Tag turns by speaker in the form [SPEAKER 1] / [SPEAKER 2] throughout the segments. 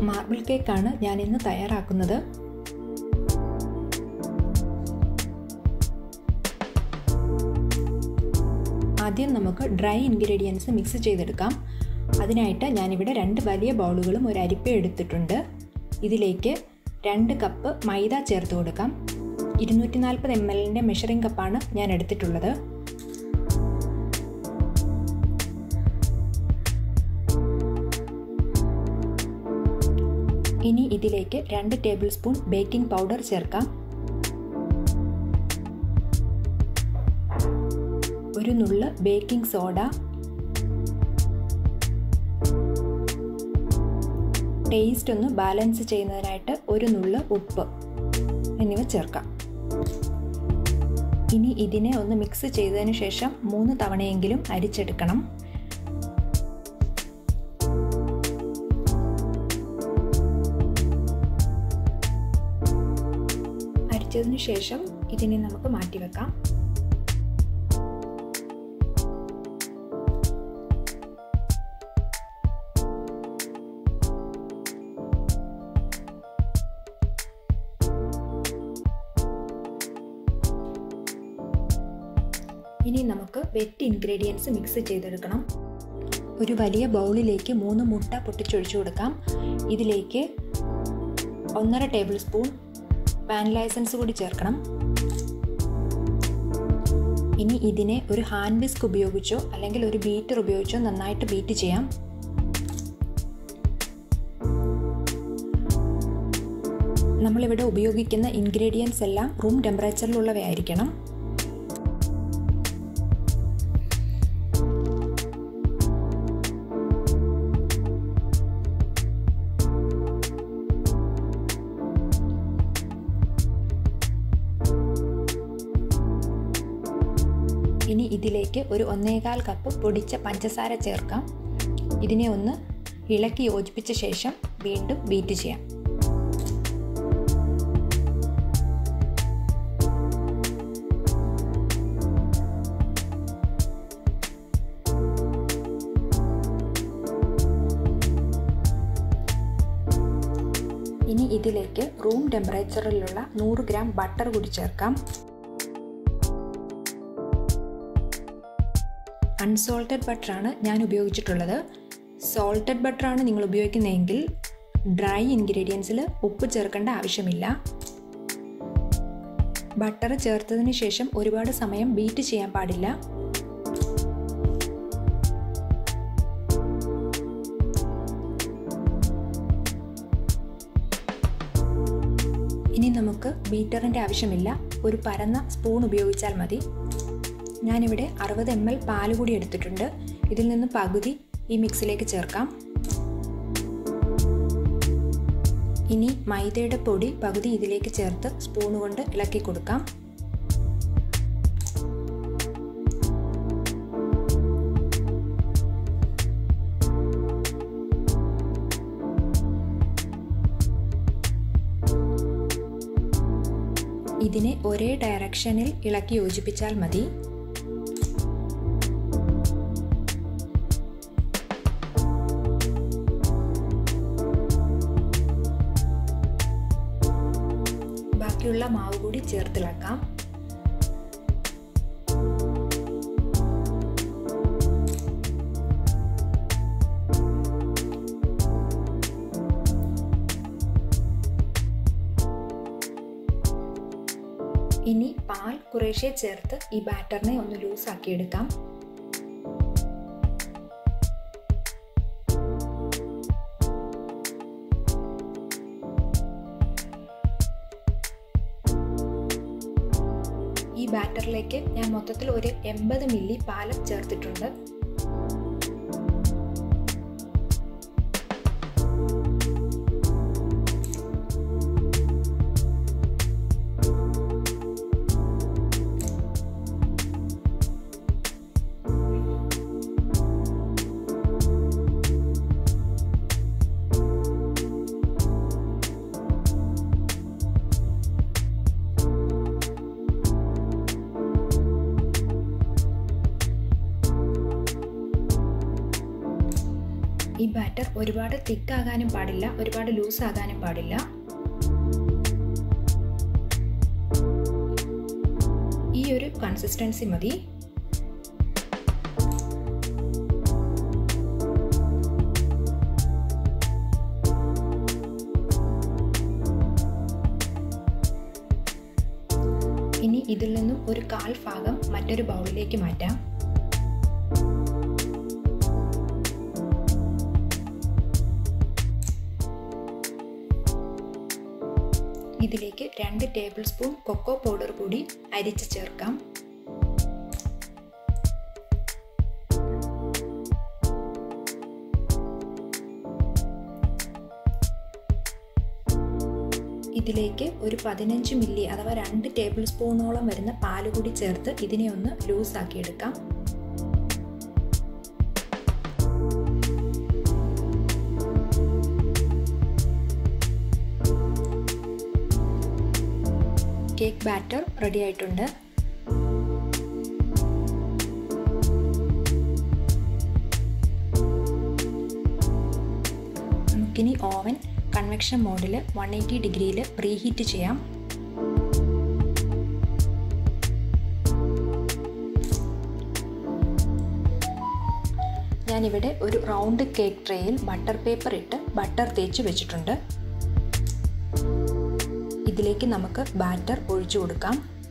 [SPEAKER 1] marble കേക്കാണ് ഞാൻ ഇന്ന് തയ്യാറാക്കുന്നത് ആദ്യം നമുക്ക് ഡ്രൈ ഇൻഗ്രീഡിയൻസ് മിക്സ് ചെയ്തെടുക്കാം അതിനായിട്ട് ഞാനിവിടെ രണ്ട് വലിയ ബൗളുകളും ഒരു അരിപ്പ എടുത്തിട്ടുണ്ട് ഇതിലേക്ക് രണ്ട് കപ്പ് മൈദ ചേർത്ത് കൊടുക്കാം ഇരുന്നൂറ്റി നാൽപ്പത് എം എല്ലിൻ്റെ മെഷറിംഗ് കപ്പാണ് ഞാൻ എടുത്തിട്ടുള്ളത് ഇനി ഇതിലേക്ക് രണ്ട് ടേബിൾ സ്പൂൺ ബേക്കിംഗ് പൗഡർ ചേർക്കാം ഒരു നുള്ള് ബേക്കിംഗ് സോഡ ടേസ്റ്റ് ഒന്ന് ബാലൻസ് ചെയ്യുന്നതിനായിട്ട് ഒരു നുള്ള് ഉപ്പ് എന്നിവ ചേർക്കാം ഇനി ഇതിനെ ഒന്ന് മിക്സ് ചെയ്തതിന് ശേഷം മൂന്ന് തവണയെങ്കിലും അരിച്ചെടുക്കണം അരിച്ചതിന് ശേഷം ഇതിനെ നമുക്ക് മാറ്റിവെക്കാം ഇനി നമുക്ക് വെറ്റ് ഇൻഗ്രീഡിയൻസ് മിക്സ് ചെയ്തെടുക്കണം ഒരു വലിയ ബൗളിലേക്ക് മൂന്ന് മുട്ട പൊട്ടിച്ചൊഴിച്ചു കൊടുക്കാം ഇതിലേക്ക് ഒന്നര ടേബിൾ സ്പൂൺ വാനില എസൻസ് കൂടി ചേർക്കണം ഇനി ഇതിനെ ഒരു ഹാൻഡ് വിസ്ക് ഉപയോഗിച്ചോ അല്ലെങ്കിൽ ഒരു ബീറ്റർ ഉപയോഗിച്ചോ നന്നായിട്ട് ബീറ്റ് ചെയ്യാം നമ്മളിവിടെ ഉപയോഗിക്കുന്ന ഇൻഗ്രീഡിയൻസ് എല്ലാം റൂം ടെമ്പറേച്ചറിലുള്ളവയായിരിക്കണം ഇനി ഇതിലേക്ക് ഒരു ഒന്നേകാൽ കപ്പ് പൊടിച്ച പഞ്ചസാര ചേർക്കാം ഇതിനെ ഒന്ന് ഇളക്കി യോജിപ്പിച്ച ശേഷം വീണ്ടും ബീറ്റ് ചെയ്യാം ഇനി ഇതിലേക്ക് റൂം ടെമ്പറേച്ചറിലുള്ള നൂറ് ഗ്രാം ബട്ടർ കൂടി ചേർക്കാം അൺസോൾട്ടഡ് ബട്ടറാണ് ഞാൻ ഉപയോഗിച്ചിട്ടുള്ളത് സോൾട്ടഡ് ബട്ടറാണ് നിങ്ങൾ ഉപയോഗിക്കുന്നതെങ്കിൽ ഡ്രൈ ഇൻഗ്രീഡിയൻസിൽ ഉപ്പ് ചേർക്കേണ്ട ആവശ്യമില്ല ബട്ടർ ചേർത്തതിന് ശേഷം ഒരുപാട് സമയം ബീറ്റ് ചെയ്യാൻ പാടില്ല ഇനി നമുക്ക് ബീറ്ററിൻ്റെ ആവശ്യമില്ല ഒരു പരന്ന സ്പൂൺ ഉപയോഗിച്ചാൽ മതി ഞാനിവിടെ അറുപത് എം എൽ പാൽ കൂടി എടുത്തിട്ടുണ്ട് ഇതിൽ നിന്ന് പകുതി ഈ മിക്സിലേക്ക് ചേർക്കാം ഇനി മൈദയുടെ പൊടി പകുതി ഇതിലേക്ക് ചേർത്ത് സ്പൂൺ കൊണ്ട് ഇളക്കി കൊടുക്കാം ഇതിനെ ഒരേ ഡയറക്ഷനിൽ ഇളക്കി യോജിപ്പിച്ചാൽ മതി ബാക്കിയുള്ള മാവ് കൂടി ചേർത്തിളക്കാം ഇനി പാൽ കുറേശ്ശെ ചേർത്ത് ഈ ബാറ്ററിനെ ഒന്ന് ലൂസാക്കി എടുക്കാം ഈ ബാറ്ററിലേക്ക് ഞാൻ മൊത്തത്തിൽ ഒരു എൺപത് മില്ലി പാല് ചേർത്തിട്ടുണ്ട് ഈ ബാറ്റർ ഒരുപാട് തിക്കാകാനും പാടില്ല ഒരുപാട് ലൂസ് ആകാനും പാടില്ല ഈ ഒരു കൺസിസ്റ്റൻസി മതി ഇനി ഇതിൽ നിന്നും ഒരു കാൽ ഭാഗം മറ്റൊരു ബൗളിലേക്ക് മാറ്റാം ഇതിലേക്ക് രണ്ട് ടേബിൾ സ്പൂൺ കൊക്കോ പൗഡർ കൂടി അരിച്ച് ചേർക്കാം ഇതിലേക്ക് ഒരു പതിനഞ്ച് മില്ലി അഥവാ രണ്ട് ടേബിൾ സ്പൂണോളം വരുന്ന പാല് കൂടി ചേർത്ത് ഇതിനെ ഒന്ന് ലൂസാക്കി എടുക്കാം കേക്ക് ബാറ്റർ റെഡി ആയിട്ടുണ്ട് നമുക്കിനി ഓവൻ കൺവെക്ഷൻ മോഡിൽ വൺ എയ്റ്റി ഡിഗ്രിയിൽ പ്രീഹീറ്റ് ചെയ്യാം ഞാനിവിടെ ഒരു റൗണ്ട് കേക്ക് ട്രേയിൽ ബട്ടർ പേപ്പർ ഇട്ട് ബട്ടർ തേച്ച് വെച്ചിട്ടുണ്ട് ഇതിലേക്ക് നമുക്ക് ബാറ്റർ ഒഴിച്ചു കൊടുക്കാം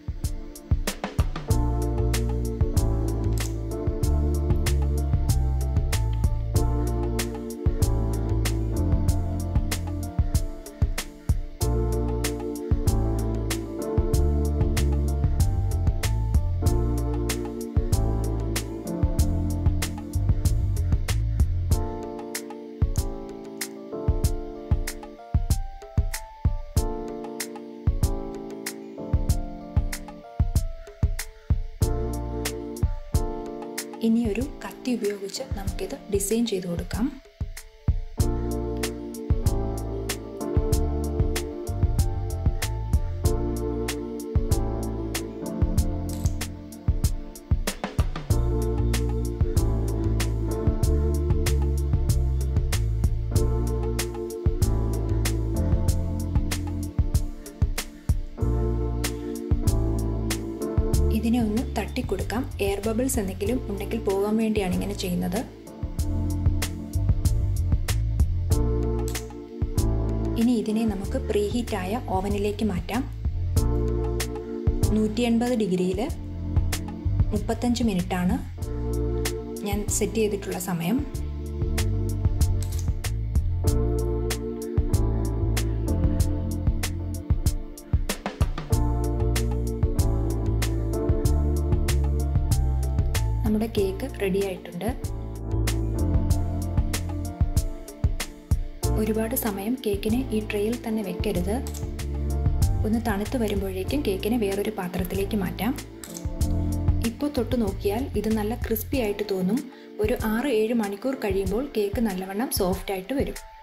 [SPEAKER 1] ഇനി ഒരു കത്തി ഉപയോഗിച്ച് നമുക്കിത് ഡിസൈൻ ചെയ്ത് കൊടുക്കാം ഇതിനെ ഒന്ന് തട്ടിക്കൊടുക്കാം എയർ ബബിൾസ് എന്തെങ്കിലും ഉണ്ടെങ്കിൽ പോകാൻ വേണ്ടിയാണ് ഇങ്ങനെ ചെയ്യുന്നത് ഇനി ഇതിനെ നമുക്ക് പ്രീഹീറ്റായ ഓവനിലേക്ക് മാറ്റാം നൂറ്റി എൺപത് ഡിഗ്രിയിൽ മുപ്പത്തഞ്ച് മിനിറ്റാണ് ഞാൻ സെറ്റ് ചെയ്തിട്ടുള്ള സമയം നമ്മുടെ കേക്ക് റെഡി ആയിട്ടുണ്ട് ഒരുപാട് സമയം കേക്കിനെ ഈ ട്രേയിൽ തന്നെ വെക്കരുത് ഒന്ന് തണുത്ത് വരുമ്പോഴേക്കും കേക്കിനെ വേറൊരു പാത്രത്തിലേക്ക് മാറ്റാം ഇപ്പോൾ തൊട്ട് നോക്കിയാൽ ഇത് നല്ല ക്രിസ്പി ആയിട്ട് തോന്നും ഒരു ആറ് ഏഴ് മണിക്കൂർ കഴിയുമ്പോൾ കേക്ക് നല്ലവണ്ണം സോഫ്റ്റ് ആയിട്ട് വരും